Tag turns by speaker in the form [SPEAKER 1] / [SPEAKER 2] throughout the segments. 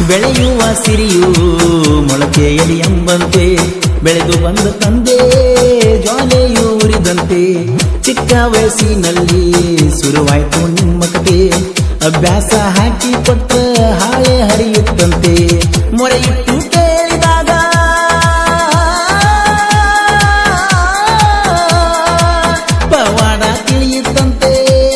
[SPEAKER 1] ಬೆಳೆಯುವ ಸಿರಿಯು ಮೊಳಕೆಯಲಿ ಎಂಬಂತೆ ಬೆಳೆದು ಬಂದ ತಂದೆ ಜ್ವಾಲೆಯು ಉರಿದಂತೆ ಚಿಕ್ಕ ವಯಸ್ಸಿನಲ್ಲಿ ಶುರುವಾಯ್ತು ನಿಮ್ಮ ಕತೆ ಅಭ್ಯಾಸ ಹಾಕಿ ಕೊಟ್ಟ ಹಾಳೆ ಹರಿಯುತ್ತಂತೆ ಮೊರೆಯಿಟ್ಟು ಕೇಳಿದಾಗ ಪವಾಡ ತಿಳಿಯುತ್ತಂತೆ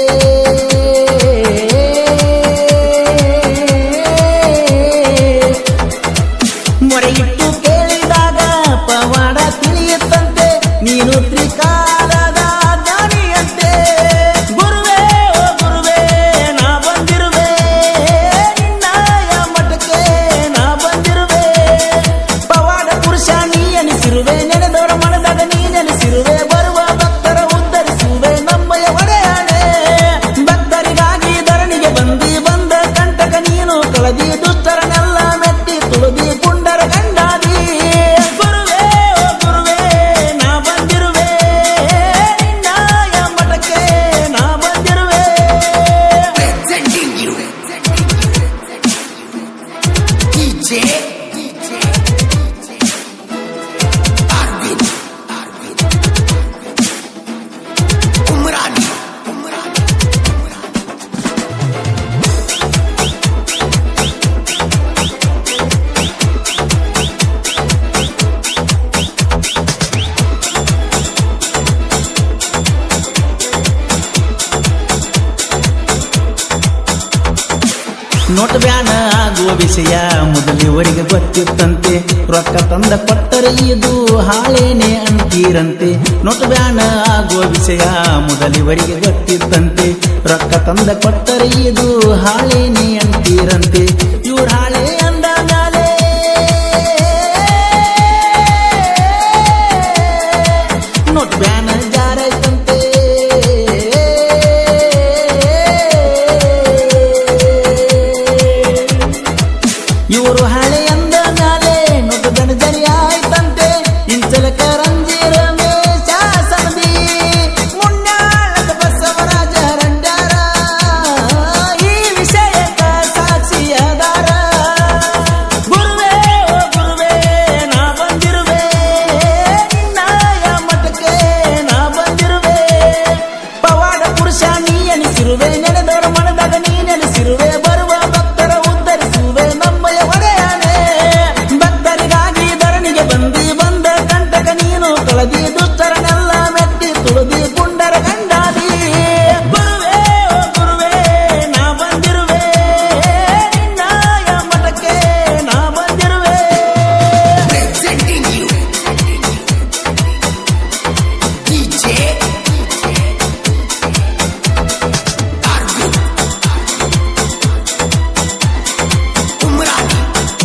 [SPEAKER 1] ಮೊರೆಯಿಟ್ಟು ಕೇಳಿದಾಗ ಪವಾಡ ತಿಳಿಯುತ್ತಂತೆ ನೀನು ತ್ರಿಕಾಲದ ಜ್ಞಾನಿಯಂತೆ ಗುರುವೇ ಓ ಗುರುವೇ ನಾ ಬಂದಿರುವೆ ನಿನ್ನಯ ಮಠಕ್ಕೆ ನಾ ಬಂದಿರುವೆ ಪವಾಡ ಪುರುಷ ನೀ ಅನಿಸಿರುವೆ ನೆನೆದವರ ಮನದಾಗ ನೀ ನೆನೆಸಿರುವೆ ಬರುವ ಭಕ್ತರ ಉದ್ಧರಿಸುವೆ ನಮ್ಮಯ ಒಡೆಯಾಣೆ ಭಕ್ತರಿಗಾಗಿ ಧರಣಿಗೆ ಬಂದಿ ಬಂದ ಕಂಟಕ ನೀನು ಕಳದಿ ದುಷ್ಟರನ್ನೆಲ್ಲ ಮೆಟ್ಟಿ ತುಳದಿ ಪುಂಡರ ಕಂಡಾದಿ ಗುರುವೇ ಓ ಗುರುವೇ ನಾ ಬಂದಿರುವೆ ನಿನ್ನಯ ಮಠಕ್ಕೆ ನಾ ಬಂದಿರುವೆ
[SPEAKER 2] presenting you DJ Arvind Umrani
[SPEAKER 1] note ban ಆಗುವ ವಿಷಯ ಮೊದಲಿವರಿಗೆ ಗೊತ್ತಿತ್ತಂತೆ ರೊಕ್ಕ ತಂದ ಕೊಟ್ಟರೆ ಇದು ಹಾಳೇನೆ ಅಂತೀರಂತೆ ನೋಟ್ ಬ್ಯಾನ ಆಗುವ ವಿಷಯ ಮೊದಲಿವರಿಗೆ ಗೊತ್ತಿತ್ತಂತೆ ರೊಕ್ಕ ತಂದ ಕೊಟ್ಟರೆ ಇದು ಹಾಳೇನೆ ಅಂತೀರಂತೆ ಇವ್ರ ಹಾಳೆ ಅಂದ ಮ್ಯಾಲೆ ನೋಟ್ ಬ್ಯಾನ ಜಾರೈತಂತೆ ಇವರು ಹಳೆ ಅಂದ ಮ್ಯಾಲೆ ನೋಟು ಗಣಜರಿ ಆಯ್ತಂತೆ ಇಂಚಲಕ ರಂಜಿರ ಶಾಸನದಿ ಮುನ್ನಾಳದ ಬಸವರಾಜ ರಂಡಾರ ಈ ವಿಷಯಕ್ಕ ಸಾಕ್ಷಿಯಾದಾರ ಗುರುವೇ ಓ ಗುರುವೇ ನಾ ಬಂದಿರುವೆ ನಿನ್ನಯ ಮಠಕ್ಕೆ ನಾ ಬಂದಿರುವೆ ಪವಾಡ ಪುರುಷ ನೀ ಅನಿಸಿರುವೆ ನೆನೆದವರ ಮನದಾಗ ನೀ ನೆನೆಸಿರುವೆ ಬರುವ ಭಕ್ತರ ಉದ್ಧರಿಸುವೆ ನಮ್ಮಯ ಒಡೆಯಾನೆ ಭಕ್ತರಿಗಾಗಿ ಧರಣಿಗೆ ಬಂದಿ ಬಂದ ಕಂಟಕ ನೀನು ಕಳದಿ ದುಷ್ಟರನ್ನೆಲ್ಲ ಮೆಟ್ಟಿ ತುಳದಿ ಪುಂಡರ ಗಂಡಾದಿ ಗುರುವೇ ಓ ಗುರುವೇ ನಾ ಬಂದಿರುವೆ ನಿನ್ನಯ ಮಠಕ್ಕೆ ನಾ ಬಂದಿರುವೆ
[SPEAKER 2] presenting you DJ Arvind Umrani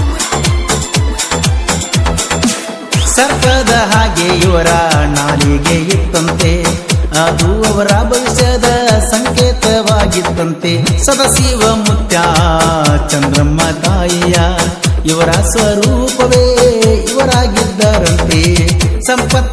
[SPEAKER 1] ಸರ್ಪದ ಹಾಗೆ ಇವರ ನಾಲಿಗೆ ಇತ್ತಂತೆ ಅದು ಅವರ ಭವಿಷ್ಯದ ಸಂಕೇತವಾಗಿತ್ತಂತೆ ಸದಾಶಿವ ಮುತ್ಯ ಚಂದ್ರಮ್ಮ ತಾಯಿಯ ಇವರ ಸ್ವರೂಪವೇ ಇವರಾಗಿದ್ದರಂತೆ ಸಂಪತ್ತ